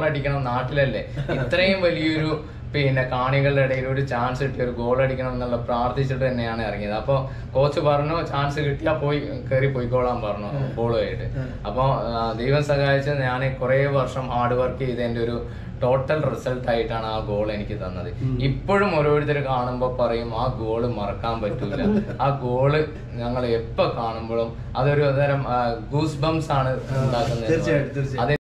അടിക്കണം നാട്ടിലല്ലേ ഇത്രയും വലിയൊരു പിന്നെ കാണികളുടെ ഇടയിൽ ഒരു ചാൻസ് കിട്ടി ഒരു ഗോൾ അടിക്കണം എന്നുള്ള പ്രാർത്ഥിച്ചിട്ട് തന്നെയാണ് ഇറങ്ങിയത് അപ്പോൾ കോച്ച് പറഞ്ഞു ചാൻസ് കിട്ടിയാൽ പോയി കയറി പോയിക്കോളാൻ പറഞ്ഞു ബോളുമായിട്ട് അപ്പോൾ ദൈവം സഹായിച്ച് ഞാൻ കുറേ വർഷം ഹാർഡ് വർക്ക് ചെയ്തതിന്റെ ഒരു ടോട്ടൽ റിസൾട്ട് ആയിട്ടാണ് ആ ഗോൾ എനിക്ക് തന്നത് ഇപ്പോഴും ഓരോരുത്തർ കാണുമ്പോൾ പറയും ആ ഗോള് മറക്കാൻ പറ്റൂല ആ ഗോള് ഞങ്ങൾ എപ്പോ കാണുമ്പോഴും അതൊരു തരം ഗൂസ് ബംസ് ആണ് ഉണ്ടാക്കുന്നത് തീർച്ചയായിട്ടും, തീർച്ചയായിട്ടും. അത്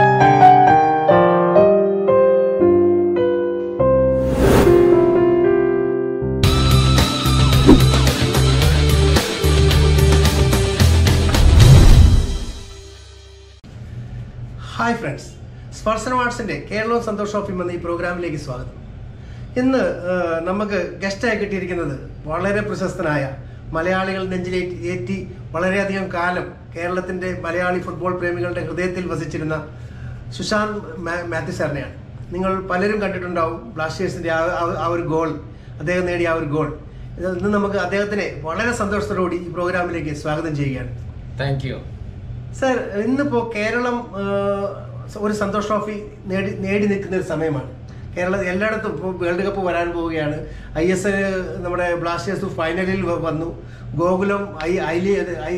ഹായ് ഫ്രണ്ട്സ് സ്പർശന ആർട്സിന്റെ കേരളവും സന്തോഷ് ഓഫിം എന്ന ഈ പ്രോഗ്രാമിലേക്ക് സ്വാഗതം ഇന്ന് ആ, നമുക്ക് ഗസ്റ്റായി കിട്ടിയിരിക്കുന്നത് വളരെ പ്രശസ്തനായ മലയാളികൾ നെഞ്ചിലേറ്റി ഏറ്റി വളരെയധികം കാലം കേരളത്തിന്റെ മലയാളി ഫുട്ബോൾ പ്രേമികളുടെ ഹൃദയത്തിൽ വസിച്ചിരുന്ന സുശാന്ത് മാ- മാത്യു സാറിനെയാണ് നിങ്ങൾ പലരും കണ്ടിട്ടുണ്ടാവും ബ്ലാസ്റ്റേഴ്സിന്റെ ആ ആ- ആ ഒരു ഗോൾ അദ്ദേഹം നേടിയ ആ ഒരു ഗോൾ ഇത് ഇന്ന് നമുക്ക് അദ്ദേഹത്തിനെ വളരെ സന്തോഷത്തോടുകൂടി ഈ പ്രോഗ്രാമിലേക്ക് സ്വാഗതം ചെയ്യുകയാണ് താങ്ക് യു സർ ഇന്നിപ്പോ കേരളം ആ, ഒരു സന്തോഷ് ട്രോഫി നേടി നേടി നിൽക്കുന്ന ഒരു സമയമാണ് കേരള എല്ലായിടത്തും ഇപ്പോൾ വേൾഡ് കപ്പ് വരാൻ പോവുകയാണ് ഐ എസ് എൽ നമ്മുടെ ബ്ലാസ്റ്റേഴ്സ് ഫൈനലിൽ വ- വന്നു ഗോകുലം ഐ ഐ ലീ- ഐ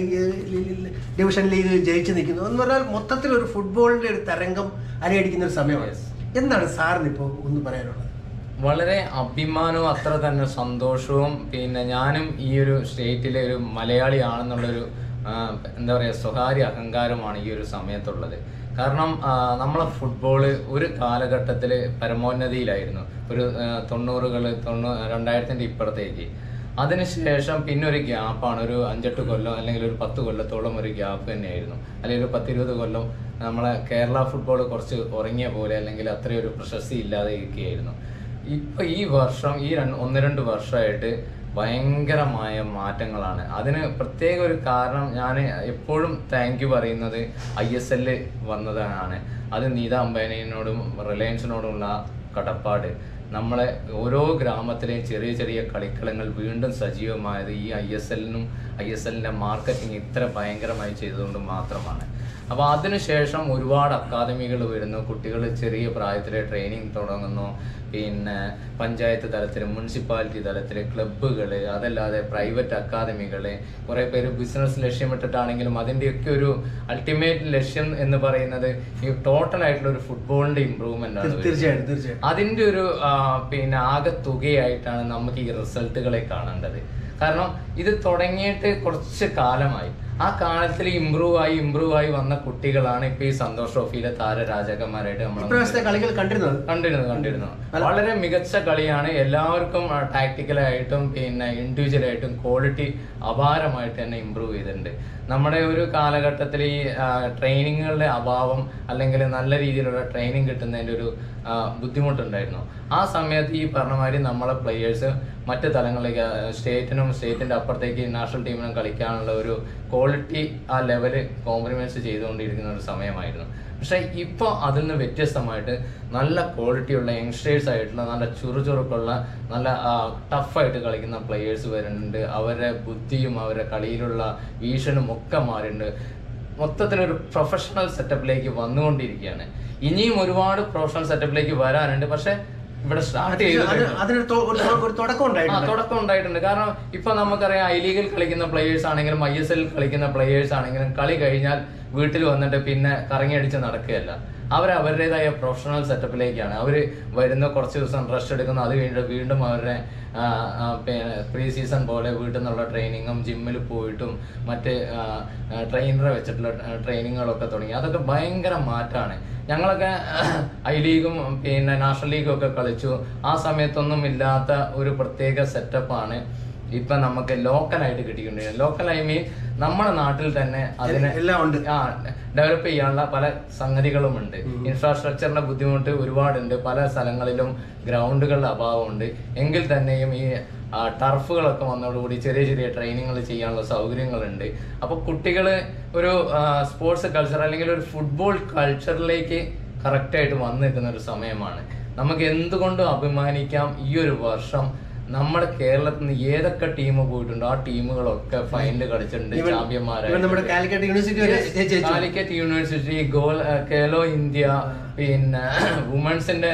ഡിവിഷൻ ലീഗ് ജയിച്ചു നിൽക്കുന്നു എന്ന് പറഞ്ഞാൽ മൊത്തത്തിൽ ഒരു ഫുട്ബോളിന്റെ ഒരു തരംഗം അലയടിക്കുന്ന ഒരു സമയമാണ് Yes. എന്താണ് സാറിന് ഇപ്പോൾ ഒന്ന് പറയാനുള്ളത് വളരെ അഭിമാനവും അത്ര തന്നെ സന്തോഷവും പിന്നെ ഞാനും ഈ ഒരു സ്റ്റേറ്റിലെ ഒരു മലയാളിയാണെന്നുള്ളൊരു ആ, എന്താ പറയുക സ്വകാര്യ അഹങ്കാരമാണ് ഈ ഒരു സമയത്തുള്ളത് കാരണം ആ, നമ്മളെ ഫുട്ബോള് ഒരു കാലഘട്ടത്തിൽ പരമോന്നതിയിലായിരുന്നു ഒരു തൊണ്ണൂറുകൾ തൊണ്ണൂ രണ്ടായിരത്തിൻ്റെ ഇപ്പുറത്തേക്ക് അതിനുശേഷം പിന്നെ ഒരു ഗ്യാപ്പാണ് ഒരു അഞ്ചെട്ട് കൊല്ലം അല്ലെങ്കിൽ ഒരു പത്ത് കൊല്ലത്തോളം ഒരു ഗ്യാപ്പ് തന്നെയായിരുന്നു അല്ലെങ്കിൽ ഒരു പത്തിരുപത് കൊല്ലം നമ്മളെ കേരള ഫുട്ബോൾ കുറച്ച് ഉറങ്ങിയ പോലെ അല്ലെങ്കിൽ അത്രയും ഒരു പ്രശസ്തി ഇല്ലാതെ ഇരിക്കുകയായിരുന്നു ഇപ്പൊ ഈ വർഷം ഈ രണ്ട് ഒന്ന് രണ്ട് വർഷമായിട്ട് ഭയങ്കരമായ മാറ്റങ്ങളാണ് അതിന് പ്രത്യേക ഒരു കാരണം ഞാൻ എപ്പോഴും താങ്ക് യു പറയുന്നത് ഐ എസ് എല്ലിൽ വന്നതാണ് അത് നീത അംബാനിയോടും റിലയൻസിനോടുമുള്ള കടപ്പാട് നമ്മളെ ഓരോ ഗ്രാമത്തിലെയും ചെറിയ ചെറിയ കളിക്കളങ്ങൾ വീണ്ടും സജീവമായത് ഈ ഐ എസ് എല്ലിനും ഐ എസ് എല്ലിൻ്റെ മാർക്കറ്റിംഗ് ഇത്ര ഭയങ്കരമായി ചെയ്തുകൊണ്ട് മാത്രമാണ് അപ്പോൾ അതിനുശേഷം ഒരുപാട് അക്കാദമികൾ വരുന്നു കുട്ടികൾ ചെറിയ പ്രായത്തിലെ ട്രെയിനിങ് തുടങ്ങുന്നു പിന്നെ പഞ്ചായത്ത് തലത്തിൽ മുനിസിപ്പാലിറ്റി തലത്തിൽ ക്ലബ്ബുകൾ അതല്ലാതെ പ്രൈവറ്റ് അക്കാദമികൾ കുറേ പേര് ബിസിനസ് ലക്ഷ്യമിട്ടിട്ടാണെങ്കിലും അതിൻ്റെയൊക്കെ ഒരു അൾട്ടിമേറ്റ് ലക്ഷ്യം എന്ന് പറയുന്നത് ഈ ടോട്ടൽ ആയിട്ടുള്ള ഒരു ഫുട്ബോളിന്റെ ഇമ്പ്രൂവ്മെന്റ് ആണ് വരുന്നത്. തീർച്ചയായിട്ടും തീർച്ചയായിട്ടും അതിന്റെ ഒരു ആ, പിന്നെ ആകെ തുകയായിട്ടാണ് നമുക്ക് ഈ റിസൾട്ടുകളെ കാണേണ്ടത് കാരണം ഇത് തുടങ്ങിയിട്ട് കുറച്ച് കാലമായി ആ കാലത്തിൽ ഇമ്പ്രൂവ് ആയി ഇമ്പ്രൂവ് ആയി വന്ന കുട്ടികളാണ് ഇപ്പൊ ഈ സന്തോഷ് ട്രോഫിയിലെ താരരാജകന്മാരായിട്ട് നമ്മൾ ഇപ്രാവശ്യത്തെ കളികൾ കണ്ടിരുന്നത് കണ്ടിരുന്നു കണ്ടിരുന്നു വളരെ മികച്ച കളിയാണ് എല്ലാവർക്കും ടാക്ടിക്കലായിട്ടും പിന്നെ ഇൻഡിവിജ്വലായിട്ടും ക്വാളിറ്റി അപാരമായിട്ട് തന്നെ ഇമ്പ്രൂവ് ചെയ്തിട്ടുണ്ട് നമ്മുടെ ഒരു കാലഘട്ടത്തിൽ ഈ ട്രെയിനിങ്ങുകളുടെ അഭാവം അല്ലെങ്കിൽ നല്ല രീതിയിലുള്ള ട്രെയിനിങ് കിട്ടുന്നതിൻ്റെ ഒരു ആ, ബുദ്ധിമുട്ടുണ്ടായിരുന്നു ആ സമയത്ത് ഈ പറഞ്ഞ മാതിരി നമ്മളെ പ്ലെയേഴ്സ് മറ്റ് തലങ്ങളിലേക്ക് സ്റ്റേറ്റിനും സ്റ്റേറ്റിന്റെ അപ്പുറത്തേക്ക് നാഷണൽ ടീമിനും കളിക്കാനുള്ള ഒരു ക്വാളിറ്റി ആ ലെവല് കോംപ്രമൈസ് ചെയ്തുകൊണ്ടിരിക്കുന്ന ഒരു സമയമായിരുന്നു പക്ഷെ ഇപ്പോൾ അതിൽ നിന്ന് വ്യത്യസ്തമായിട്ട് നല്ല ക്വാളിറ്റിയുള്ള യങ്സ്റ്റേഴ്സ് ആയിട്ടുള്ള നല്ല ചുറുചുറുക്കുള്ള നല്ല ടഫായിട്ട് കളിക്കുന്ന പ്ലെയേഴ്സ് വരുന്നുണ്ട് അവരുടെ ബുദ്ധിയും അവരുടെ കളിയിലുള്ള വീഷനും ഒക്കെ മാറിയിട്ടുണ്ട് മൊത്തത്തിലൊരു പ്രൊഫഷണൽ സെറ്റപ്പിലേക്ക് വന്നുകൊണ്ടിരിക്കുകയാണ് ഇനിയും ഒരുപാട് പ്രൊഫഷണൽ സെറ്റപ്പിലേക്ക് വരാനുണ്ട് പക്ഷെ ഇവിടെ സ്റ്റാർട്ട് ചെയ്തു അത് കഴിഞ്ഞു. അതിനൊരു തൊ- ഒരു ഒരു തുടക്കം ആ ഉണ്ടായിട്ടുണ്ട് തുടക്കം ഉണ്ടായിട്ടുണ്ട് കാരണം ഇപ്പൊ നമുക്കറിയാം ഐ ലീഗിൽ കളിക്കുന്ന പ്ലേയേഴ്സ് ആണെങ്കിലും ഐ എസ് എല്ലിൽ കളിക്കുന്ന പ്ലേയേഴ്സ് ആണെങ്കിലും കളി കഴിഞ്ഞാൽ വീട്ടിൽ വന്നിട്ട് പിന്നെ കറങ്ങിയടിച്ച് നടക്കുകയല്ല അവർ അവരുടേതായ പ്രൊഫഷണൽ സെറ്റപ്പിലേക്കാണ് അവർ വരുന്ന കുറച്ച് ദിവസം റെസ്റ്റ് എടുക്കുന്നു അത് കഴിഞ്ഞിട്ട് വീണ്ടും അവരുടെ ആ, ആ, പിന്നെ പ്രീ സീസൺ പോലെ വീട്ടിൽ നിന്നുള്ള ട്രെയിനിങ്ങും ജിമ്മിൽ പോയിട്ടും മറ്റ് ട്രെയിനറെ വെച്ചിട്ടുള്ള ട്രെയിനിങ്ങുകളൊക്കെ തുടങ്ങി അതൊക്കെ ഭയങ്കര മാറ്റമാണ് ഞങ്ങളൊക്കെ ഐ ലീഗും പിന്നെ നാഷണൽ ലീഗും ഒക്കെ കളിച്ചു ആ സമയത്തൊന്നും ഇല്ലാത്ത ഒരു പ്രത്യേക സെറ്റപ്പാണ് ഇപ്പൊ നമുക്ക് ലോക്കലായിട്ട് കിട്ടിക്കൊണ്ടിരിക്കുന്നത് ലോക്കൽ ഐ മീൻ നമ്മുടെ നാട്ടിൽ തന്നെ അതിനെ എല്ലാം ഉണ്ട്. ആ ഡെവലപ്പ് ചെയ്യാനുള്ള പല സംഗതികളുമുണ്ട് ഇൻഫ്രാസ്ട്രക്ചറിന്റെ ബുദ്ധിമുട്ട് ഒരുപാടുണ്ട് പല സ്ഥലങ്ങളിലും ഗ്രൗണ്ടുകളുടെ അഭാവമുണ്ട് എങ്കിൽ തന്നെയും ഈ ആ, ടർഫുകളൊക്കെ വന്നതോടുകൂടി ചെറിയ ചെറിയ ട്രെയിനിങ്ങൾ ചെയ്യാനുള്ള സൗകര്യങ്ങളുണ്ട് അപ്പോൾ കുട്ടികൾ ഒരു സ്പോർട്സ് കൾച്ചർ അല്ലെങ്കിൽ ഒരു ഫുട്ബോൾ കൾച്ചറിലേക്ക് കറക്റ്റായിട്ട് വന്നു നിൽക്കുന്ന ഒരു സമയമാണ് നമുക്ക് എന്തുകൊണ്ടും അഭിമാനിക്കാം ഈ ഒരു വർഷം നമ്മുടെ കേരളത്തിൽ നിന്ന് ഏതൊക്കെ ടീം പോയിട്ടുണ്ടോ ആ ടീമുകളൊക്കെ ഫൈനൽ കളിച്ചിട്ടുണ്ട് ഇവൻ- ചാമ്പ്യന്മാരായി ഇവൻ നമ്മുടെ കാലിക്കറ്റ് യൂണിവേഴ്സിറ്റി വരെ ജയിച്ചു. Calicut university goal Khelo India പിന്നെ വുമൻസിന്റെ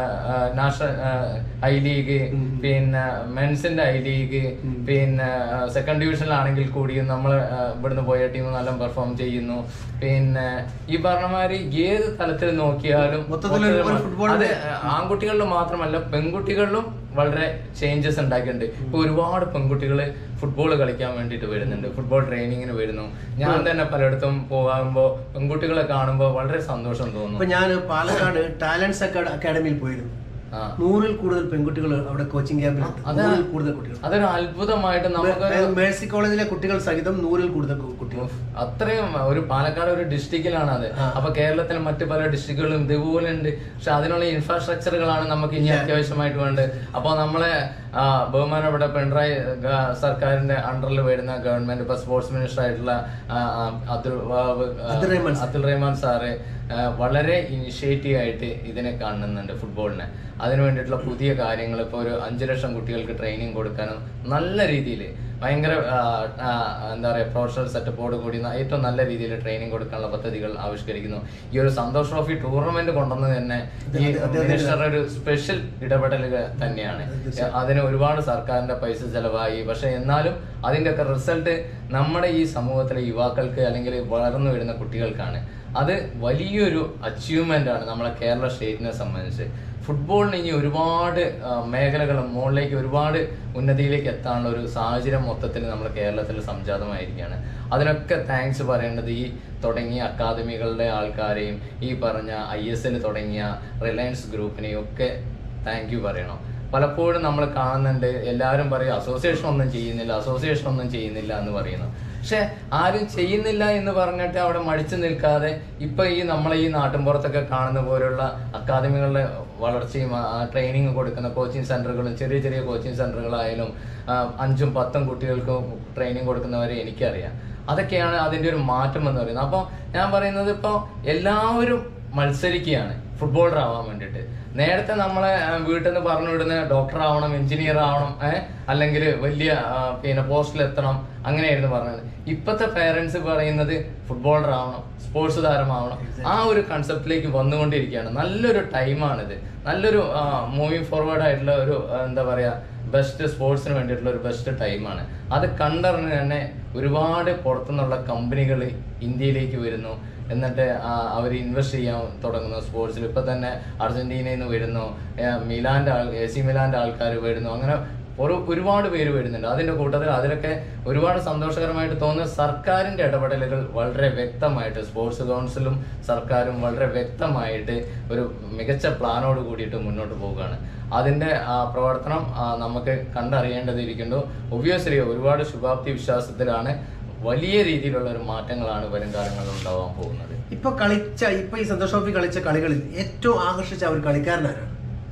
നാഷണൽ ഐ ലീഗ് പിന്നെ മെൻസിന്റെ ഐ ലീഗ് പിന്നെ സെക്കൻഡ് ഡിവിഷനിലാണെങ്കിൽ കൂടിയും നമ്മൾ ഇവിടുന്ന് പോയ ടീം നല്ല പെർഫോം ചെയ്യുന്നു പിന്നെ ഈ പറഞ്ഞ മാതിരി ഏത് തലത്തിൽ നോക്കിയാലും മൊത്തത്തിൽ ഒരു- ഒരു football അത് ആൺകുട്ടികളിൽ മാത്രമല്ല പെൺകുട്ടികളിലും വളരെ ചേഞ്ചസ് ഉണ്ടാക്കിയിട്ടുണ്ട് ഇപ്പൊ ഒരുപാട് പെൺകുട്ടികൾ ഫുട്ബോൾ കളിക്കാൻ വേണ്ടിയിട്ട് വരുന്നുണ്ട് ഫുട്ബോൾ ട്രെയിനിങ്ങിന് വരുന്നു ഞാൻ തന്നെ പലയിടത്തും പോകുമ്പോൾ പെൺകുട്ടികളെ കാണുമ്പോൾ വളരെ സന്തോഷം ഇപ്പൊ തോന്നുന്നു ഞാൻ പാലക്കാട് ടാലൻസ് അക്കാഡമിയിൽ പോയിരുന്നു ആ നൂറിൽ കൂടുതൽ പെൺകുട്ടികൾ അവിടെ കോച്ചിങ് ക്യാമ്പിലുണ്ട് അത് നൂറിൽ കൂടുതൽ കുട്ടികൾ അതൊരു അത്ഭുതമായിട്ട് നമുക്ക് മേ- മേഴ്സി കോളേജിലെ കുട്ടികൾ സഹിതം നൂറിൽ കൂടുതൽ കുട്ടികൾ അത്രയും ഒരു പാലക്കാട് ഒരു ഡിസ്ട്രിക്റ്റിലാണ് അത് ആ. അപ്പൊ കേരളത്തിൽ മറ്റു പല ഡിസ്ട്രിക്റ്റുകളും ഇതുപോലെ ഉണ്ട് പക്ഷെ അതിനുള്ള ഇൻഫ്രാസ്ട്രക്ചറുകളാണ് നമുക്ക് ഇനി അത്യാവശ്യമായിട്ട് വേണ്ടത് അപ്പോൾ നമ്മളെ ആ, ബഹുമാനപ്പെട്ട പിണറായി ഗ- സർക്കാരിന്റെ അണ്ടറിൽ വരുന്ന ഗവൺമെന്റ് ഇപ്പൊ സ്പോർട്സ് മിനിസ്റ്റർ ആയിട്ടുള്ള ആ, ആ, അതുൽ വാവ്, ആ, അതുൽ റഹ്മാൻ സാർ. അബ്ദുൾ റഹ്മാൻ സാറ് ആ, വളരെ ഇനിഷ്യേറ്റീവ് ആയിട്ട് ഇതിനെ കാണുന്നുണ്ട് ഫുട്ബോളിനെ അതിനു വേണ്ടിയിട്ടുള്ള പുതിയ കാര്യങ്ങൾ ഇപ്പോൾ ഒരു അഞ്ചു ലക്ഷം കുട്ടികൾക്ക് ട്രെയിനിങ് കൊടുക്കാനും നല്ല രീതിയിൽ ഭയങ്കര ആ, ആ, എന്താ പറയുക പ്രൊഫഷണൽ സെറ്റപ്പോട് കൂടി ന- ഏറ്റവും നല്ല രീതിയിൽ ട്രെയിനിങ് കൊടുക്കാനുള്ള പദ്ധതികൾ ആവിഷ്കരിക്കുന്നു ഈ ഒരു സന്തോഷ് ട്രോഫി ടൂർണമെന്റ് കൊണ്ടുവന്നത് തന്നെ ഈ അതെ, അതെ, അതെ. മിനിസ്റ്ററുടെ ഒരു സ്പെഷ്യൽ ഇടപെടലുകൾ തന്നെയാണ് അതെ, അതിന് ഒരുപാട് സർക്കാരിന്റെ പൈസ ചെലവായി പക്ഷെ എന്നാലും അതിന്റെയൊക്കെ റിസൾട്ട് നമ്മുടെ ഈ സമൂഹത്തിലെ യുവാക്കൾക്ക് അല്ലെങ്കിൽ വളർന്നു വരുന്ന കുട്ടികൾക്കാണ് അത് വലിയൊരു അച്ചീവ്മെന്റ് ആണ് നമ്മളെ കേരള സ്റ്റേറ്റിനെ സംബന്ധിച്ച് ഫുട്ബോളിന് ഇനി ഒരുപാട് ആ, മേഖലകളും മുകളിലേക്ക് ഒരുപാട് ഉന്നതിയിലേക്ക് എത്താനുള്ള ഒരു സാഹചര്യം മൊത്തത്തിൽ നമ്മുടെ കേരളത്തിൽ സംജാതമായിരിക്കുകയാണ് അതിനൊക്കെ താങ്ക്സ് പറയേണ്ടത് ഈ തുടങ്ങിയ അക്കാദമികളുടെ ആൾക്കാരെയും ഈ പറഞ്ഞ ഐ എസ് എൽ തുടങ്ങിയ റിലയൻസ് ഗ്രൂപ്പിനെയും ഒക്കെ താങ്ക് യു പറയണം പലപ്പോഴും നമ്മൾ കാണുന്നുണ്ട് എല്ലാവരും പറയും അസോസിയേഷൻ ഒന്നും ചെയ്യുന്നില്ല അസോസിയേഷൻ ഒന്നും ചെയ്യുന്നില്ല എന്ന് പറയുന്നു പക്ഷെ ആരും ചെയ്യുന്നില്ല എന്ന് പറഞ്ഞിട്ട് അവിടെ മടിച്ചു നിൽക്കാതെ ഇപ്പൊ ഈ നമ്മളെ ഈ നാട്ടിൻപുറത്തൊക്കെ കാണുന്ന പോലുള്ള അക്കാദമികളുടെ വളർച്ചയും ട്രെയിനിങ് കൊടുക്കുന്ന കോച്ചിങ് സെന്ററുകളും ചെറിയ ചെറിയ കോച്ചിങ് സെന്ററുകളായാലും ആ, അഞ്ചും പത്തും കുട്ടികൾക്ക് ട്രെയിനിങ് കൊടുക്കുന്നവരെ എനിക്കറിയാം അതൊക്കെയാണ് അതിന്റെ ഒരു മാറ്റം എന്ന് പറയുന്നത് അപ്പോൾ ഞാൻ പറയുന്നത് ഇപ്പോൾ എല്ലാവരും മത്സരിക്കുകയാണ് ഫുട്ബോളർ ആവാൻ വേണ്ടിയിട്ട് നേരത്തെ നമ്മളെ ആ, വീട്ടിൽ നിന്ന് പറഞ്ഞു വിടുന്ന ഡോക്ടർ ആവണം എഞ്ചിനീയർ ആവണം ഏഹ് അല്ലെങ്കിൽ വലിയ ആ, പിന്നെ പോസ്റ്റിൽ എത്തണം അങ്ങനെയായിരുന്നു പറഞ്ഞത് ഇപ്പോഴത്തെ പേരൻസ് പറയുന്നത് ഫുട്ബോളർ ആവണം സ്പോർട്സ് താരമാവണം ആ ഒരു കൺസെപ്റ്റിലേക്ക് വന്നുകൊണ്ടിരിക്കുകയാണ് നല്ലൊരു ടൈമാണിത് നല്ലൊരു മൂവിങ് ഫോർവേഡ് ആയിട്ടുള്ള ഒരു ആ, എന്താ പറയാ ബെസ്റ്റ് സ്പോർട്സിന് വേണ്ടിയിട്ടുള്ള ഒരു ബെസ്റ്റ് ടൈമാണ് അത് കണ്ടറിഞ്ഞ് തന്നെ ഒരുപാട് പുറത്തുനിന്നുള്ള കമ്പനികൾ ഇന്ത്യയിലേക്ക് വരുന്നു എന്നിട്ട് അവർ ഇൻവെസ്റ്റ് ചെയ്യാൻ തുടങ്ങുന്നു സ്പോർട്സിൽ ഇപ്പൊ തന്നെ അർജന്റീനയിൽ നിന്ന് വരുന്നു ഏ, മിലാന്റെ ആൾ എ സി മിലാന്റെ ആൾക്കാർ വരുന്നു അങ്ങനെ ഒരു ഒരുപാട് പേര് വരുന്നുണ്ട് അതിന്റെ കൂട്ടത്തിൽ അതിലൊക്കെ ഒരുപാട് സന്തോഷകരമായിട്ട് തോന്നുന്ന സർക്കാരിന്റെ ഇടപെടലുകൾ വളരെ വ്യക്തമായിട്ട് സ്പോർട്സ് കൗൺസിലും സർക്കാരും വളരെ വ്യക്തമായിട്ട് ഒരു മികച്ച പ്ലാനോട് കൂടിയിട്ട് മുന്നോട്ട് പോവുകയാണ് അതിന്റെ ആ, പ്രവർത്തനം ആ, നമുക്ക് കണ്ടറിയേണ്ടതിരിക്കുന്നു ഒബ്വിയസ്ലി ഒരുപാട് ശുഭാപ്തി വിശ്വാസത്തിലാണ് വലിയ രീതിയിലുള്ള ഒരു മാറ്റങ്ങളാണ് വരും കാലങ്ങളിൽ ഉണ്ടാവാൻ പോകുന്നത് ഇപ്പൊ കളിച്ച ഇപ്പൊ ഈ സന്തോഷ് ട്രോഫി കളിച്ച കളികളിൽ ഏറ്റവും ആകർഷിച്ച ആ ഒരു കളിക്കാരനാരാണ്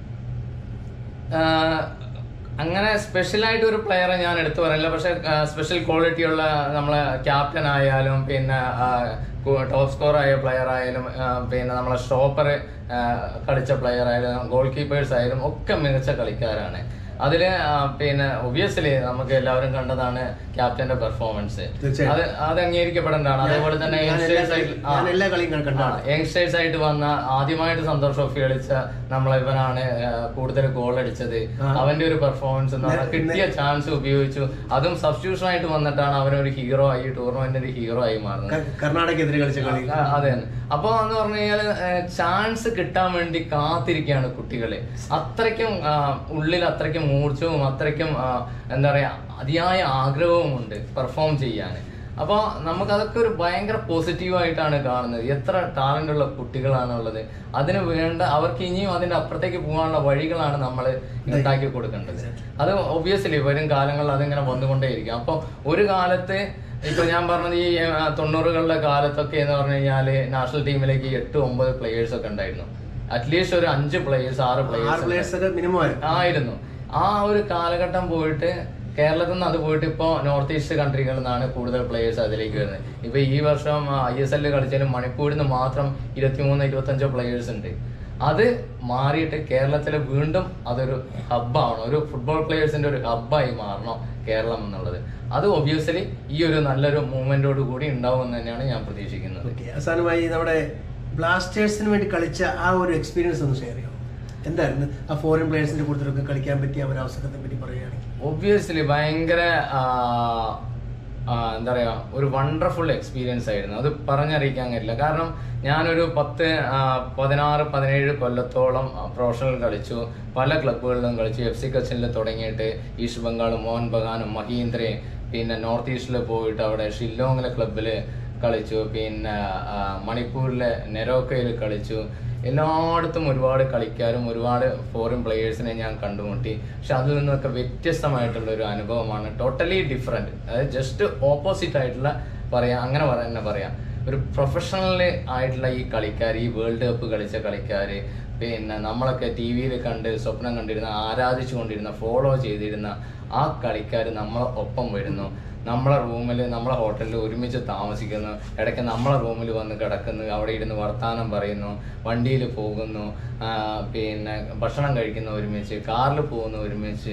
ആഹ് അങ്ങനെ സ്പെഷ്യൽ ആയിട്ട് ഒരു പ്ലെയറെ ഞാൻ എടുത്തു പറയില്ല പക്ഷെ സ്പെഷ്യൽ ക്വാളിറ്റി ഉള്ള നമ്മളെ ക്യാപ്റ്റൻ ആയാലും പിന്നെ ടോപ്പ് സ്കോർ ആയ പ്ലെയർ ആയാലും ആഹ് പിന്നെ നമ്മളെ സ്റ്റോപ്പർ കളിച്ച പ്ലെയർ ആയാലും ഗോൾ കീപ്പേഴ്സ് ആയാലും ഒക്കെ മികച്ച കളിക്കാരാണ് അതില് ആ, പിന്നെ ഒബിയസ്ലി നമുക്ക് എല്ലാവരും കണ്ടതാണ് ക്യാപ്റ്റന്റെ പെർഫോമൻസ് തീർച്ചയായും. അത് അത് അംഗീകരിക്കപ്പെടേണ്ടതാണ് അതേപോലെ തന്നെ ഞാൻ എല്ലാ youngsters ആയിട്ട്- ആ. ഞാൻ എല്ലാ കളിയും കണ്ടതാണ് യങ്സ്റ്റേഴ്സ് ആയിട്ട് വന്ന ആദ്യമായിട്ട് സന്തോഷ് ട്രോഫി കളിച്ച നമ്മളെ ഇവനാണ് ആ, കൂടുതൽ ഗോൾ അടിച്ചത് ആ. അവന്റെ ഒരു പെർഫോമൻസ് എന്ന് പറഞ്ഞാൽ നേ- കിട്ടിയ ചാൻസ് ഉപയോഗിച്ചു അതും സബ്സ്റ്റിറ്റ്യൂഷൻ ആയിട്ട് വന്നിട്ടാണ് അവനൊരു ഹീറോ ആയി ടൂർണമെന്റിന്റെ ഹീറോ ആയി മാറുന്നത് ക- കർണാടകയ്ക്കെതിരെ കളിച്ച കളി ആ, അതെ അപ്പൊ എന്ന് പറഞ്ഞു കഴിഞ്ഞാൽ ചാൻസ് കിട്ടാൻ വേണ്ടി കാത്തിരിക്കുകയാണ് കുട്ടികളെ അത്രയ്ക്കും ആ, ഉള്ളിൽ അത്രയ്ക്കും മൂർച്ചവും അത്രയ്ക്കും ആ, എന്താ പറയാ അതിയായ ആഗ്രഹവും ഉണ്ട് പെർഫോം ചെയ്യാൻ അപ്പൊ നമുക്ക് അതൊക്കെ ഒരു ഭയങ്കര പോസിറ്റീവ് ആയിട്ടാണ് കാണുന്നത് എത്ര ടാലന്റ് ഉള്ള കുട്ടികളാണ് ഉള്ളത് അതിന് വേണ്ട അവർക്ക് ഇനിയും അതിന്റെ അപ്പുറത്തേക്ക് പോകാനുള്ള വഴികളാണ് നമ്മൾ ഉണ്ടാക്കി കൊടുക്കേണ്ടത് അത് ഒബ്വിയസ്ലി വരും കാലങ്ങളിൽ അതിങ്ങനെ വന്നുകൊണ്ടേയിരിക്കും അപ്പൊ ഒരു കാലത്ത് ഇപ്പൊ ഞാൻ പറഞ്ഞത് ഈ ആ, തൊണ്ണൂറുകളുടെ കാലത്തൊക്കെ എന്ന് പറഞ്ഞു കഴിഞ്ഞാല് നാഷണൽ ടീമിലേക്ക് എട്ട് ഒമ്പത് പ്ലേയേഴ്സ് ഒക്കെ ഉണ്ടായിരുന്നു അറ്റ്ലീസ്റ്റ് ഒരു അഞ്ച് പ്ലേയേഴ്സ് ആറ് ആറ് പ്ലേയേഴ്സ് പ്ലേയേഴ്സ് ഒക്കെ മിനിമം ആയിരുന്നു ആയിരുന്നു ആ ഒരു കാലഘട്ടം പോയിട്ട് കേരളത്തിൽ നിന്ന് അത് പോയിട്ട് ഇപ്പോ നോർത്ത് ഈസ്റ്റ് കൺട്രികളിൽ നിന്നാണ് കൂടുതൽ പ്ലേയേഴ്സ് അതിലേക്ക് വരുന്നത് ഇപ്പൊ ഈ വർഷം ഐ എസ് എല്ലിൽ കളിച്ചാലും മണിപ്പൂരിൽ നിന്ന് മാത്രം ഇരുപത്തിമൂന്ന് ഇരുപത്തഞ്ചോ പ്ലേയേഴ്സ് ഉണ്ട് അത് മാറിയിട്ട് കേരളത്തിൽ വീണ്ടും അതൊരു ഹബ്ബാവണം ഒരു ഫുട്ബോൾ പ്ലേയേഴ്സിന്റെ ഒരു ഹബ്ബായി മാറണം കേരളം എന്നുള്ളത് അത് ഒബ്വിയസ്ലി ഈ ഒരു നല്ലൊരു മൂവ്മെന്റോട് കൂടി ഉണ്ടാവും എന്ന് തന്നെയാണ് ഞാൻ പ്രതീക്ഷിക്കുന്നത് ഓക്കെ അവസാനമായി നമ്മുടെ ബ്ലാസ്റ്റേഴ്സിന് വേണ്ടി കളിച്ച ആ ഒരു എക്സ്പീരിയൻസ് ഒന്ന് ഷെയർ ചെയ്യാം എന്തായിരുന്നു ആ ഫോറിൻ പ്ലേയേഴ്സിന്റെ കൂട്ടത്തിലൊക്കെ കളിക്കാൻ പറ്റിയ ആ ഒരു അവസരത്തെ പറ്റി പറയുകയാണെങ്കിൽ ഒബ്വിയസ്ലി ഭയങ്കര ആ, ആ, എന്താ പറയാ ഒരു വണ്ടർഫുൾ എക്സ്പീരിയൻസ് ആയിരുന്നു അത് പറഞ്ഞറിയിക്കാൻ കഴിയില്ല കാരണം ഞാനൊരു പത്ത് ആ, പതിനാറ് പതിനേഴ് കൊല്ലത്തോളം പ്രൊഫഷണൽ കളിച്ചു പല ക്ലബ്ബുകളിലും കളിച്ചു എഫ് സി കച്ചിനിൽ തുടങ്ങിയിട്ട് ഈസ്റ്റ് ബംഗാൾ മോഹൻ ബഗാനും മഹീന്ദ്രയും പിന്നെ നോർത്ത് ഈസ്റ്റിൽ പോയിട്ട് അവിടെ ഷില്ലോങ്ങിലെ ക്ലബ്ബിൽ കളിച്ചു പിന്നെ ആ, മണിപ്പൂരിലെ നെരോക്കയിൽ കളിച്ചു എല്ലായിടത്തും ഒരുപാട് കളിക്കാരും ഒരുപാട് ഫോറിൻ പ്ലേയേഴ്സിനെ ഞാൻ കണ്ടുമുട്ടി പക്ഷെ അതിൽ നിന്നൊക്കെ വ്യത്യസ്തമായിട്ടുള്ള ഒരു അനുഭവമാണ് ടോട്ടലി ഡിഫറെന്റ് അതായത് ജസ്റ്റ് ഓപ്പോസിറ്റ് ആയിട്ടുള്ള പറയാം അങ്ങനെ പറയാൻ തന്നെ പറയാം ഒരു പ്രൊഫഷണൽ ആയിട്ടുള്ള ഈ കളിക്കാർ ഈ വേൾഡ് കപ്പ് കളിച്ച കളിക്കാർ പിന്നെ നമ്മളൊക്കെ ടി വിയിൽ കണ്ട് സ്വപ്നം കണ്ടിരുന്ന ആരാധിച്ചു കൊണ്ടിരുന്ന ഫോളോ ചെയ്തിരുന്ന ആ കളിക്കാർ നമ്മളെ ഒപ്പം വരുന്നു നമ്മളെ റൂമിൽ നമ്മളെ ഹോട്ടലിൽ ഒരുമിച്ച് താമസിക്കുന്നു ഇടയ്ക്ക് നമ്മളെ റൂമിൽ വന്ന് കിടക്കുന്നു അവിടെ ഇരുന്ന് വർത്തമാനം പറയുന്നു വണ്ടിയിൽ പോകുന്നു ആ, പിന്നെ ഭക്ഷണം കഴിക്കുന്നു ഒരുമിച്ച് കാറിൽ പോകുന്നു ഒരുമിച്ച്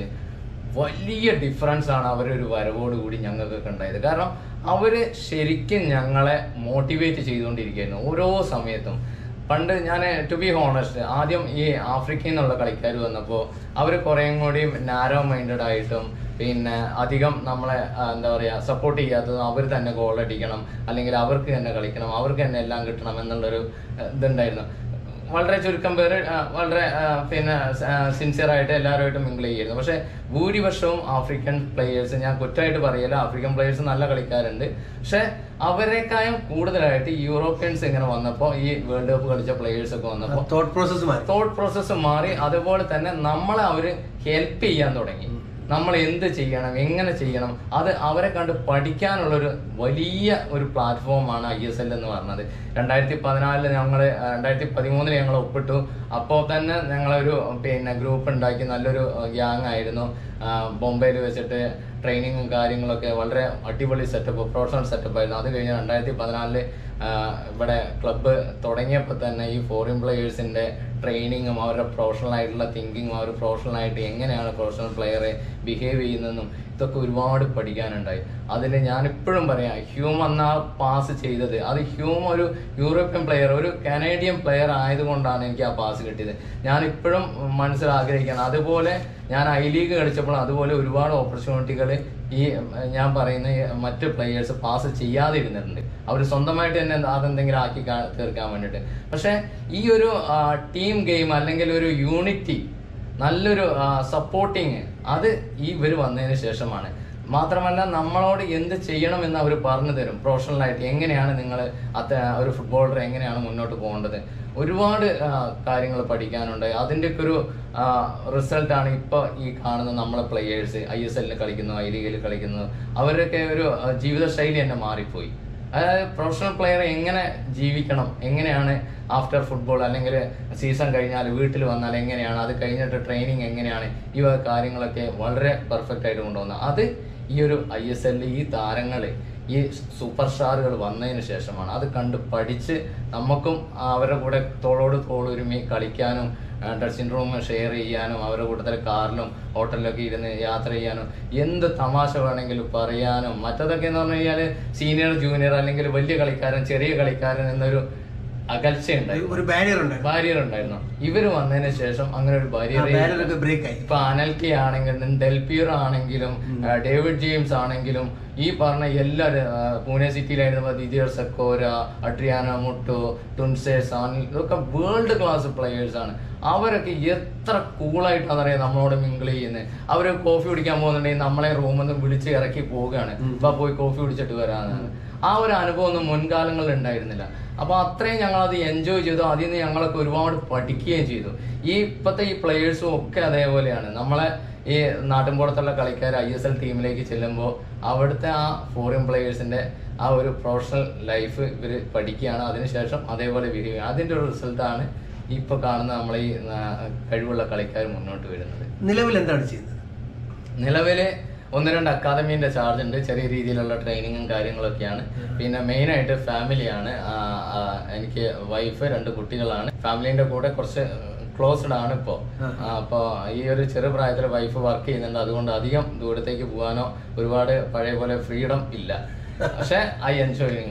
വലിയ ഡിഫറൻസ് ആണ് അവരൊരു വരവോട് കൂടി ഞങ്ങൾക്കൊക്കെ ഉണ്ടായത് കാരണം അവര് ശരിക്കും ഞങ്ങളെ മോട്ടിവേറ്റ് ചെയ്തുകൊണ്ടിരിക്കുകയായിരുന്നു ഓരോ സമയത്തും പണ്ട് ഞാൻ ടു ബി ഹോണസ്റ്റ് ആദ്യം ഈ ആഫ്രിക്കയിൽ നിന്നുള്ള കളിക്കാർ വന്നപ്പോൾ അവർ കുറേയും കൂടി നാരോ മൈൻഡഡ് ആയിട്ടും പിന്നെ അധികം നമ്മളെ ആ, എന്താ പറയുക സപ്പോർട്ട് ചെയ്യാത്തതും അവർ തന്നെ ഗോൾ അടിക്കണം അല്ലെങ്കിൽ അവർക്ക് തന്നെ കളിക്കണം അവർക്ക് തന്നെ എല്ലാം കിട്ടണം എന്നുള്ളൊരു ആ, ഇതുണ്ടായിരുന്നു വളരെ ചുരുക്കം പേര് ആ, വളരെ ആ, പിന്നെ സിൻസിയർ ആയിട്ട് എല്ലാവരുമായിട്ടും മിങ്കിൾ ചെയ്യായിരുന്നു പക്ഷെ ഭൂരിപക്ഷവും ആഫ്രിക്കൻ പ്ലേയേഴ്സ് ഞാൻ കുറ്റമായിട്ട് പറയില്ല ആഫ്രിക്കൻ പ്ലേയേഴ്സ് നല്ല കളിക്കാരുണ്ട് പക്ഷെ അവരെക്കാളും കൂടുതലായിട്ട് യൂറോപ്യൻസ് ഇങ്ങനെ വന്നപ്പോൾ ഈ വേൾഡ് കപ്പ് കളിച്ച പ്ലേയേഴ്സ് ഒക്കെ വന്നപ്പോൾ തോട്ട് പ്രോസസ്സ് മാറി തോട്ട് പ്രോസസ്സ് മാറി അതുപോലെ തന്നെ നമ്മളെ അവര് ഹെൽപ്പ് ചെയ്യാൻ തുടങ്ങി നമ്മൾ എന്ത് ചെയ്യണം എങ്ങനെ ചെയ്യണം അത് അവരെ കണ്ട് പഠിക്കാനുള്ളൊരു വലിയ ഒരു പ്ലാറ്റ്ഫോമാണ് ഐ എസ് എൽ എന്ന് പറഞ്ഞത് രണ്ടായിരത്തി പതിനാലില് ഞങ്ങൾ രണ്ടായിരത്തി പതിമൂന്നില് ഞങ്ങൾ ഒപ്പിട്ടു അപ്പോൾ തന്നെ ഞങ്ങളൊരു പിന്നെ ഗ്രൂപ്പ് ഉണ്ടാക്കി നല്ലൊരു ഗ്യാങ് ആയിരുന്നു ആ, ബോംബെയിൽ വെച്ചിട്ട് ട്രെയിനിങ്ങും കാര്യങ്ങളൊക്കെ വളരെ അടിപൊളി സെറ്റപ്പ് പ്രൊഫഷണൽ സെറ്റപ്പ് ആയിരുന്നു അത് കഴിഞ്ഞ് രണ്ടായിരത്തി പതിനാലില് ഇവിടെ ക്ലബ്ബ് തുടങ്ങിയപ്പോൾ തന്നെ ഈ ഫോറിൻ പ്ലേയേഴ്സിന്റെ ട്രെയിനിങ്ങും അവരുടെ പ്രൊഫഷണൽ ആയിട്ടുള്ള തിങ്കിങ്ങും അവർ പ്രൊഫഷണൽ ആയിട്ട് എങ്ങനെയാണ് പ്രൊഫഷണൽ പ്ലെയറെ ബിഹേവ് ചെയ്യുന്നതെന്നും ഇതൊക്കെ ഒരുപാട് പഠിക്കാനുണ്ടായി അതിൽ ഞാൻ ഇപ്പോഴും പറയാം ഹ്യൂം അന്ന് ആ പാസ് ചെയ്തത് അത് ഹ്യൂം ഒരു യൂറോപ്യൻ പ്ലെയർ ഒരു കനേഡിയൻ പ്ലെയർ ആയതുകൊണ്ടാണ് എനിക്ക് ആ പാസ് കിട്ടിയത് ഞാൻ ഇപ്പോഴും മനസ്സിൽ ആഗ്രഹിക്കുകയാണ് അതുപോലെ ഞാൻ ഐ ലീഗ് കളിച്ചപ്പോൾ അതുപോലെ ഒരുപാട് ഓപ്പർച്യൂണിറ്റികൾ ഈ ഏർ, ഞാൻ പറയുന്ന ഈ മറ്റ് പ്ലെയേഴ്സ് പാസ് ചെയ്യാതിരുന്നിട്ടുണ്ട് അവർ സ്വന്തമായിട്ട് തന്നെ അതെന്തെങ്കിലും ആക്കി കാ- തീർക്കാൻ വേണ്ടിയിട്ട് പക്ഷെ ഈ ഒരു ടീം ഗെയിം അല്ലെങ്കിൽ ഒരു യൂണിറ്റി നല്ലൊരു സപ്പോർട്ടിങ് അത് ഈ ഇവർ വന്നതിന് ശേഷമാണ് മാത്രമല്ല നമ്മളോട് എന്ത് ചെയ്യണം എന്ന് അവർ പറഞ്ഞു തരും പ്രൊഫഷണലായിട്ട് എങ്ങനെയാണ് നിങ്ങൾ അത് ഒരു ഫുട്ബോളർ എങ്ങനെയാണ് മുന്നോട്ട് പോകേണ്ടത് ഒരുപാട് കാര്യങ്ങൾ പഠിക്കാനുണ്ട് അതിൻ്റെയൊക്കെ ഒരു റിസൾട്ടാണ് ഇപ്പോൾ ഈ കാണുന്ന നമ്മളെ പ്ലെയേഴ്സ് ഐ എസ് എല്ലിൽ കളിക്കുന്നു ഐ ലീഗിൽ കളിക്കുന്നു അവരൊക്കെ ഒരു ആ, ജീവിതശൈലി തന്നെ മാറിപ്പോയി അതായത് പ്രൊഫഷണൽ പ്ലെയർ എങ്ങനെ ജീവിക്കണം എങ്ങനെയാണ് ആഫ്റ്റർ ഫുട്ബോൾ അല്ലെങ്കിൽ സീസൺ കഴിഞ്ഞാൽ വീട്ടിൽ വന്നാൽ എങ്ങനെയാണ് അത് കഴിഞ്ഞിട്ട് ട്രെയിനിങ് എങ്ങനെയാണ് ഈ വക കാര്യങ്ങളൊക്കെ വളരെ പെർഫെക്റ്റ് ആയിട്ട് കൊണ്ടുവന്നത് അത് ഈ ഒരു ഐ എസ് എല്ലിൽ ഈ താരങ്ങൾ ഈ സൂപ്പർ സ്റ്റാറുകൾ വന്നതിന് ശേഷമാണ് അത് കണ്ട് പഠിച്ച് നമുക്കും അവരുടെ കൂടെ തോളോട് തോളൊരുമി കളിക്കാനും ഡ്രസ്സിംഗ് റൂം ഷെയർ ചെയ്യാനും അവരുടെ കൂട്ടത്തിൽ കാറിലും ഹോട്ടലിലൊക്കെ ഇരുന്ന് യാത്ര ചെയ്യാനും എന്ത് തമാശ വേണമെങ്കിലും പറയാനും മറ്റതൊക്കെ എന്ന് പറഞ്ഞു കഴിഞ്ഞാൽ സീനിയർ ജൂനിയർ അല്ലെങ്കിൽ വലിയ കളിക്കാരൻ ചെറിയ കളിക്കാരൻ എന്നൊരു അകൽച്ച ഉണ്ടായിരുന്നു ഒരു ബാരിയർ ഉണ്ട് ബാരിയർ ഉണ്ടായിരുന്നു ഇവര് വന്നതിന് ശേഷം അങ്ങനെ ഒരു ബാരിയർ ബാരിയർ ഒക്കെ ബ്രേക്ക് ആയി ഇപ്പൊ അനൽക്കി ആണെങ്കിലും ഡെൽപിയർ ആണെങ്കിലും ആ, ഡേവിഡ് ജെയിംസ് ആണെങ്കിലും ഈ പറഞ്ഞ എല്ലാവരും ആ, പൂനെ സിറ്റിയിലായിരുന്ന Didier Zokora Adrian Mutu Tuncay Sanli ഇതൊക്കെ വേൾഡ് ക്ലാസ് പ്ലെയേഴ്സ് ആണ് അവരൊക്കെ എത്ര കൂളായിട്ടാണ് അറിയാം നമ്മളോട് മിങ്കിൾ ചെയ്യുന്നത് അവര് കോഫി കുടിക്കാൻ പോകുന്നുണ്ടെങ്കിൽ നമ്മളെ റൂമിൽ നിന്ന് വിളിച്ച് ഇറക്കി പോവുകയാണ് ഇപ്പൊ പോയി കോഫി കുടിച്ചിട്ട് വരാന്നാണ് ആ ഒരു അനുഭവം ഒന്നും മുൻകാലങ്ങളിൽ ഉണ്ടായിരുന്നില്ല അപ്പൊ അത്രയും ഞങ്ങൾ അത് എൻജോയ് ചെയ്തു അതിൽ നിന്ന് ഞങ്ങളൊക്കെ ഒരുപാട് പഠിക്കുകയും ചെയ്തു ഈ ഇപ്പോഴത്തെ ഈ പ്ലെയേഴ്സും ഒക്കെ അതേപോലെയാണ് നമ്മളെ ഈ നാട്ടിൻപുറത്തുള്ള കളിക്കാർ ഐ എസ് എൽ ടീമിലേക്ക് ചെല്ലുമ്പോൾ അവിടുത്തെ ആ ഫോറിൻ പ്ലെയേഴ്സിന്റെ ആ ഒരു പ്രൊഫഷണൽ ലൈഫ് ഇവർ പഠിക്കുകയാണ് അതിനുശേഷം അതേപോലെ ബിഹേവ് ചെയ്യുക അതിന്റെ ഒരു റിസൾട്ടാണ് ഇപ്പൊ കാണുന്ന നമ്മളെ ഈ ആ, കഴിവുള്ള കളിക്കാർ മുന്നോട്ട് വരുന്നത് നിലവിൽ എന്താണ് ചെയ്യുന്നത് നിലവില് ഒന്ന് രണ്ട് അക്കാദമീന്റെ ചാർജ് ഉണ്ട് ചെറിയ രീതിയിലുള്ള ട്രെയിനിങ്ങും കാര്യങ്ങളൊക്കെയാണ് പിന്നെ മെയിൻ ആയിട്ട് ഫാമിലിയാണ് ആ, ആ, എനിക്ക് വൈഫ് രണ്ട് കുട്ടികളാണ് ഫാമിലിന്റെ കൂടെ കുറച്ച് ക്ലോസ്ഡ് ആണ് ഇപ്പോ ആ, അപ്പൊ ഈ ഒരു ചെറു പ്രായത്തിൽ വൈഫ് വർക്ക് ചെയ്യുന്നുണ്ട് അതുകൊണ്ട് അധികം ദൂരത്തേക്ക് പോകാനോ ഒരുപാട് പഴയ പോലെ ഫ്രീഡം ഇല്ല പക്ഷെ ഐ എൻജോയിങ്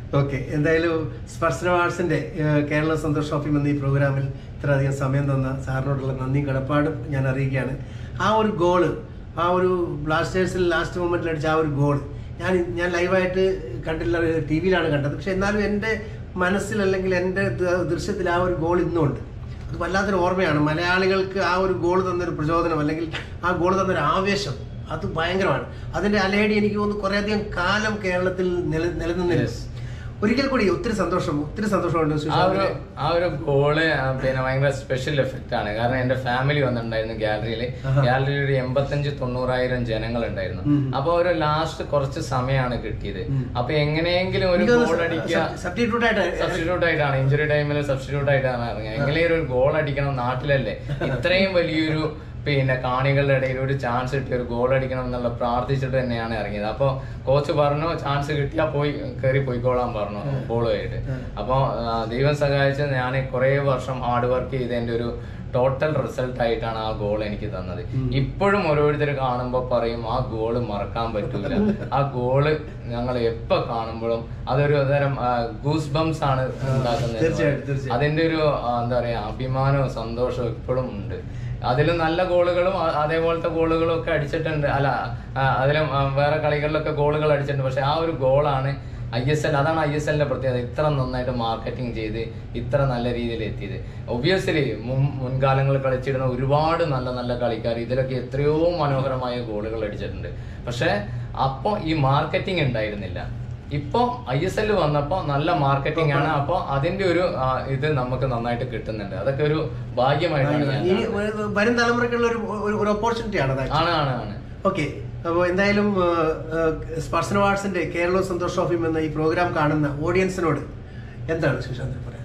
ഓക്കെ എന്തായാലും സ്പർശന ആർട്സിന്റെ ഏഹ്, കേരള സന്തോഷ് ട്രോഫി എന്ന ഈ പ്രോഗ്രാമിൽ ഇത്രയധികം സമയം തന്ന സാറിനോടുള്ള നന്ദി കടപ്പാടും ഞാൻ അറിയിക്കുകയാണ് ആ ഒരു ഗോള് ആ ഒരു ബ്ലാസ്റ്റേഴ്സിൽ ലാസ്റ്റ് മൊമെന്റിൽ അടിച്ച ആ ഒരു ഗോൾ ഞാൻ ഞാൻ ലൈവായിട്ട് കണ്ടില്ല ടി വിയിലാണ് കണ്ടത് പക്ഷെ എന്നാലും എൻ്റെ മനസ്സിൽ അല്ലെങ്കിൽ എൻ്റെ ദ- ദൃശ്യത്തിൽ ആ ഒരു ഗോൾ ഇന്നും ഉണ്ട് അത് വല്ലാത്തൊരു ഓർമ്മയാണ് മലയാളികൾക്ക് ആ ഒരു ഗോൾ തന്നൊരു പ്രചോദനം അല്ലെങ്കിൽ ആ ഗോൾ തന്നൊരു ആവേശം അത് ഭയങ്കരമാണ് അതിന്റെ അലയടി എനിക്ക് തോന്നുന്നു കുറേയധികം കാലം കേരളത്തിൽ നില നിലനിന്നില്ല Yes. ഒരിക്കൽ കൂടി ഒത്തിരി സന്തോഷം ഒത്തിരി സന്തോഷമുണ്ട് ആ ഒരു സുശാന്തിനെ. ആ ഒരു ഗോള് ആ, പിന്നെ ഭയങ്കര സ്പെഷ്യൽ എഫക്റ്റ് ആണ് കാരണം എന്റെ ഫാമിലി വന്നിട്ടുണ്ടായിരുന്നു ഗാലറിയിൽ ആഹാ. ഗാലറിയിൽ ഒരു എൺപത്തഞ്ച് തൊണ്ണൂറായിരം ജനങ്ങൾ ഉണ്ടായിരുന്നു ഉം. അപ്പൊ ഒരു ലാസ്റ്റ് കുറച്ച് സമയമാണ് കിട്ടിയത് ഉം. അപ്പൊ എങ്ങനെയെങ്കിലും ഒരു എനിക്ക് ഗോൾ തോന്നുന്നു അടിക്കുക സബ്- substitute ആയിട്ട് സബ്സ്റ്റിറ്റ്യൂട്ട് ആയിട്ടാണ് ഇഞ്ചുറി ടൈമിൽ സബ്സ്റ്റിറ്റ്യൂട്ട് ആയിട്ടാണ് ഇറങ്ങിയത് എങ്ങനെയും ഒരു ഗോൾ അടിക്കണം നാട്ടിലല്ലേ ഇത്രയും വലിയൊരു പിന്നെ കാണികളുടെ ഇടയിൽ ഒരു ചാൻസ് കിട്ടി ഒരു ഗോൾ അടിക്കണം എന്നുള്ള പ്രാർത്ഥിച്ചിട്ട് തന്നെയാണ് ഇറങ്ങിയത് അപ്പൊ കോച്ച് പറഞ്ഞു ചാൻസ് കിട്ടിയാൽ പോയി കയറി പോയിക്കോളാൻ പറഞ്ഞു ബോളുമായിട്ട് അപ്പൊ ആ, ദൈവം സഹായിച്ച് ഞാൻ കുറെ വർഷം ഹാർഡ് വർക്ക് ചെയ്തതിന്റെ ഒരു ടോട്ടൽ റിസൾട്ട് ആയിട്ടാണ് ആ ഗോൾ എനിക്ക് തന്നത് ഇപ്പോഴും ഓരോരുത്തർ കാണുമ്പോൾ പറയും ആ ഗോള് മറക്കാൻ പറ്റൂല ആ ഗോള് ഞങ്ങൾ എപ്പോ കാണുമ്പോഴും അതൊരു തരം ഗൂസ് ബംസ് ആണ് ഉണ്ടാക്കുന്നത് തീർച്ചയായിട്ടും, തീർച്ചയായിട്ടും. അതിന്റെ ഒരു ആ, എന്താ പറയാ അഭിമാനവും സന്തോഷവും ഇപ്പോഴും ഉണ്ട് അതിലും നല്ല ഗോളുകളും ആ- അതേപോലത്തെ ഗോളുകളും ഒക്കെ അടിച്ചിട്ടുണ്ട് അല്ല ആ, അതിലും ആ, വേറെ കളികളിലൊക്കെ ഗോളുകൾ അടിച്ചിട്ടുണ്ട് പക്ഷെ ആ ഒരു ഗോളാണ് ഐ എസ് എൽ അതാണ് ഐ എസ് എല്ലിന്റെ പ്രത്യേകത ഇത്ര നന്നായിട്ട് മാർക്കറ്റിംഗ് ചെയ്ത് ഇത്ര നല്ല രീതിയിൽ എത്തിയത് ഒബ്വിയസ്ലി മുൻ മുൻകാലങ്ങളിൽ കളിച്ചിരുന്ന ഒരുപാട് നല്ല നല്ല കളിക്കാർ ഇതിലൊക്കെ എത്രയോ മനോഹരമായ ഗോളുകൾ അടിച്ചിട്ടുണ്ട് പക്ഷെ അപ്പോൾ ഈ മാർക്കറ്റിംഗ് ഉണ്ടായിരുന്നില്ല ഇപ്പൊ ഐ എസ് എൽ വന്നപ്പോ നല്ല മാർക്കറ്റിംഗ് ആണ് അപ്പൊ അതിന്റെ ഒരു ആ, ഇത് നമുക്ക് നന്നായിട്ട് കിട്ടുന്നുണ്ട് അതൊക്കെ ഒരു ഭാഗ്യമായിട്ടാണ് ഞാൻ ഇനി കാണുന്നത്. ഒരു- വരും തലമുറയ്ക്കുള്ള ഒരു ഒരു- ഒരു ഓപ്പർച്യൂണിറ്റി ആണ് അത് ആണ് ആണ് ആണ് ഓക്കെ അപ്പോൾ എന്തായാലും സ്പർശന അവാർഡ്സിന്റെ കേരള സന്തോഷ് ട്രോഫി എന്ന ഈ പ്രോഗ്രാം കാണുന്ന ഓഡിയൻസിനോട് എന്താണ് സുശാന്ത് പറയാൻ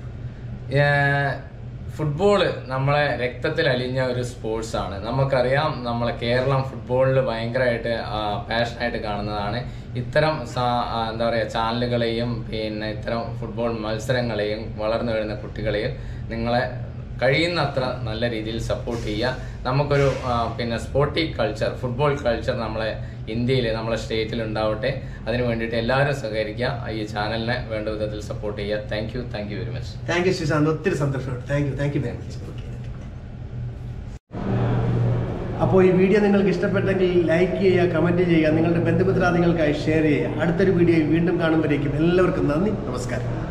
ഏഹ് ഫുട്ബോള് നമ്മളെ രക്തത്തിൽ അലിഞ്ഞ ഒരു സ്പോർട്സ് ആണ് നമുക്കറിയാം നമ്മളെ കേരളം ഫുട്ബോളിൽ ഭയങ്കരമായിട്ട് പാഷനായിട്ട് കാണുന്നതാണ് ഇത്തരം സാ- ആ, എന്താ പറയുക ചാനലുകളെയും പിന്നെ ഇത്തരം ഫുട്ബോൾ മത്സരങ്ങളെയും വളർന്നു വരുന്ന കുട്ടികളെയും നിങ്ങളെ കഴിയുന്നത്ര നല്ല രീതിയിൽ സപ്പോർട്ട് ചെയ്യുക നമുക്കൊരു ആ, പിന്നെ സ്പോർട്ടിക് കൾച്ചർ ഫുട്ബോൾ കൾച്ചർ നമ്മളെ ഇന്ത്യയിൽ നമ്മളെ സ്റ്റേറ്റിൽ ഉണ്ടാവട്ടെ അതിന് വേണ്ടിയിട്ട് എല്ലാവരും സഹകരിക്കുക ഈ ചാനലിനെ വേണ്ട വിധത്തിൽ സപ്പോർട്ട് ചെയ്യുക thank you thank you very much thank you Sushant ഒത്തിരി സന്തോഷമുണ്ട് thank you thank you very much അപ്പോൾ ഈ വീഡിയോ നിങ്ങൾക്ക് ഇഷ്ടപ്പെട്ടെങ്കിൽ ലൈക്ക് ചെയ്യുക കമൻറ്റ് ചെയ്യുക നിങ്ങളുടെ ബന്ധുമിത്രാദികൾക്കായി ഷെയർ ചെയ്യുക അടുത്തൊരു വീഡിയോയിൽ വീണ്ടും കാണുമ്പോഴേക്കും എല്ലാവർക്കും നന്ദി നമസ്കാരം